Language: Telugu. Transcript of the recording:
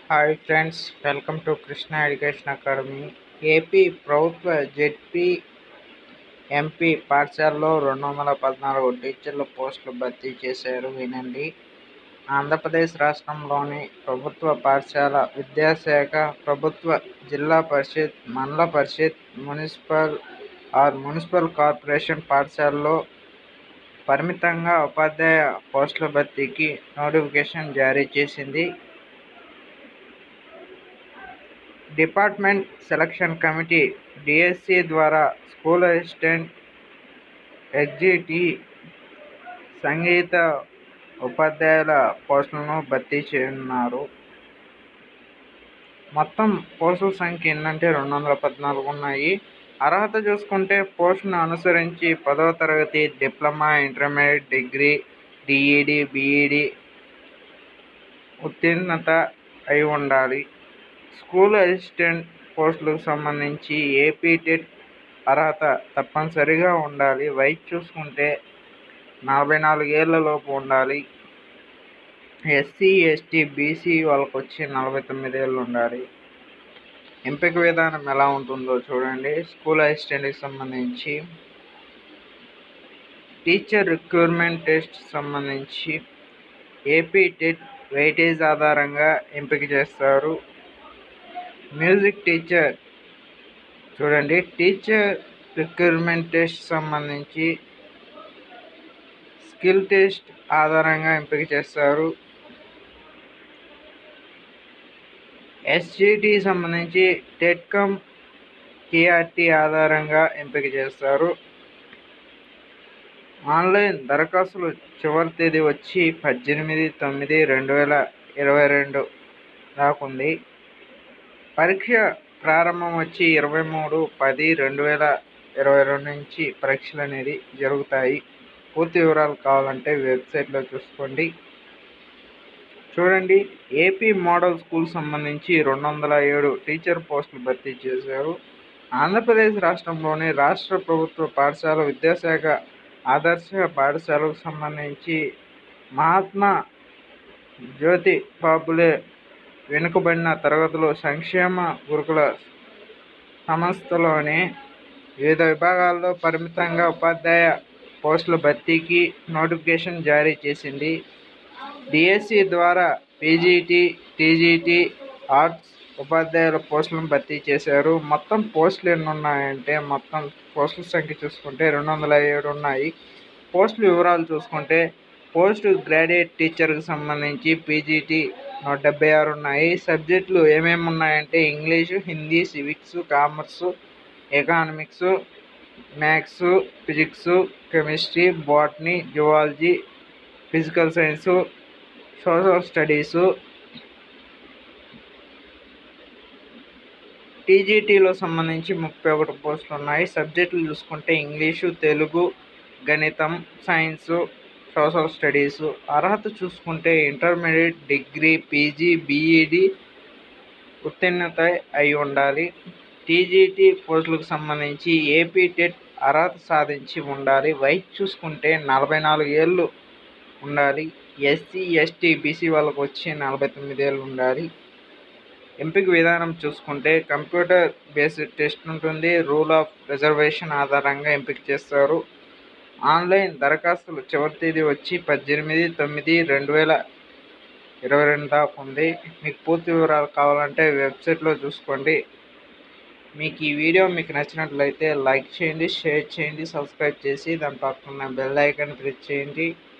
hi friends welcome to Krishna education academy AP ప్రభుత్వ జెడ్పీ ఎంపీ పాఠశాలలో రెండు వందల పద్నాలుగు టీచర్ల పోస్టులు భర్తీ చేశారు వినండి ఆంధ్రప్రదేశ్ రాష్ట్రంలోని ప్రభుత్వ పాఠశాల విద్యాశాఖ ప్రభుత్వ Zilla Parishad Mandal Parishad municipal or municipal corporation పాఠశాలలో పరిమితంగా ఉపాధ్యాయ పోస్టుల భర్తీకి నోటిఫికేషన్ జారీ చేసింది డిపార్ట్మెంట్ సెలక్షన్ కమిటీ డిఎస్సి ద్వారా స్కూల్ అసిస్టెంట్ ఎగ్జిటి సంగీత ఉపాధ్యాయుల పోస్టులను భర్తీ చేయనున్నారు మొత్తం పోస్టుల సంఖ్య ఏంటంటే రెండు వందల పద్నాలుగు ఉన్నాయి అర్హత చూసుకుంటే పోస్టును అనుసరించి పదవ తరగతి diploma intermediate degree D Ed B Ed ఉత్తీర్ణత అయి ఉండాలి స్కూల్ అసిస్టెంట్ పోస్టులకు సంబంధించి ఏపీ టెట్ అర్హత తప్పనిసరిగా ఉండాలి వయసు చూసుకుంటే నలభై నాలుగేళ్ల లోపు ఉండాలి ఎస్సీ ఎస్టీ బీసీ వాళ్ళకి వచ్చి నలభై తొమ్మిది ఏళ్ళు ఉండాలి ఎంపిక విధానం ఎలా ఉంటుందో చూడండి స్కూల్ అసిస్టెంట్కి సంబంధించి టీచర్ రిక్రూట్మెంట్ టెస్ట్ సంబంధించి ఏపీ టెట్ వెయిటేజ్ ఆధారంగా ఎంపిక చేస్తారు మ్యూజిక్ టీచర్ చూడండి టీచర్ రిక్రూట్మెంట్ టెస్ట్ సంబంధించి స్కిల్ టెస్ట్ ఆధారంగా ఎంపిక చేస్తారు ఎస్జిటి సంబంధించి టెట్కమ్ టీఆర్టీ ఆధారంగా ఎంపిక చేస్తారు ఆన్లైన్ దరఖాస్తులు చివరి తేదీ వచ్చి పద్దెనిమిది తొమ్మిది రెండు వేల ఇరవై రెండు దాకుంది పరీక్ష ప్రారంభం వచ్చి ఇరవై మూడు పది రెండు వేల ఇరవై రెండు నుంచి పరీక్షలు అనేది జరుగుతాయి పూర్తి వివరాలు కావాలంటే వెబ్సైట్లో చూసుకోండి చూడండి ఏపీ మోడల్ స్కూల్ సంబంధించి రెండు వందల ఏడు టీచర్ పోస్టులు భర్తీ చేశారు ఆంధ్రప్రదేశ్ రాష్ట్రంలోని రాష్ట్ర ప్రభుత్వ పాఠశాల విద్యాశాఖ ఆదర్శ పాఠశాలకు సంబంధించి మహాత్మా జ్యోతి బాబులే వెనుకబడిన తరగతులు సంక్షేమ గురుకుల సంస్థలోని వివిధ విభాగాల్లో పరిమితంగా ఉపాధ్యాయ పోస్టుల భర్తీకి నోటిఫికేషన్ జారీ చేసింది డిఎస్సి ద్వారా పీజీటీ టీజీటీ ఆర్ట్స్ ఉపాధ్యాయుల పోస్టులను భర్తీ చేశారు మొత్తం పోస్టులు ఎన్ని ఉన్నాయంటే మొత్తం పోస్టుల సంఖ్య చూసుకుంటే రెండు వందల ఏడు ఉన్నాయి పోస్టుల వివరాలు చూసుకుంటే పోస్ట్ గ్రాడ్యుయేట్ టీచర్కి సంబంధించి పీజీటీ నూట డెబ్బై ఆరు ఉన్నాయి సబ్జెక్టులు ఏమేమి ఉన్నాయంటే English Hindi civics commerce economics maths physics chemistry botany zoology physical science social studies టీజీటీలో సంబంధించి ముప్పై ఒకటి పోస్టులు ఉన్నాయి సబ్జెక్టులు చూసుకుంటే ఇంగ్లీషు తెలుగు గణితం సైన్సు సోషల్ స్టడీస్ అర్హత చూసుకుంటే ఇంటర్మీడియట్ డిగ్రీ పీజీ బీఈడి ఉత్తీర్ణత అయి ఉండాలి టీజీటీ పోస్టులకు సంబంధించి ఏపీ టెట్ అర్హత సాధించి ఉండాలి వయసు చూసుకుంటే నలభై నాలుగు ఏళ్ళు ఉండాలి ఎస్సీ ఎస్టీ బీసీ వాళ్ళకు వచ్చి నలభై తొమ్మిది ఏళ్ళు ఉండాలి ఎంపిక విధానం చూసుకుంటే కంప్యూటర్ బేస్డ్ టెస్ట్ ఉంటుంది రూల్ ఆఫ్ రిజర్వేషన్ ఆధారంగా ఎంపిక చేస్తారు ఆన్లైన్ దరఖాస్తులు చివరి తేదీ వచ్చి పద్దెనిమిది తొమ్మిది రెండు వేల ఇరవై రెండు దాకా ఉంది మీకు పూర్తి వివరాలు కావాలంటే వెబ్సైట్లో చూసుకోండి మీకు ఈ వీడియో మీకు నచ్చినట్లయితే లైక్ చేయండి షేర్ చేయండి సబ్స్క్రైబ్ చేసి దాని పక్కన బెల్ ఐకాన్ ప్రెస్ చేయండి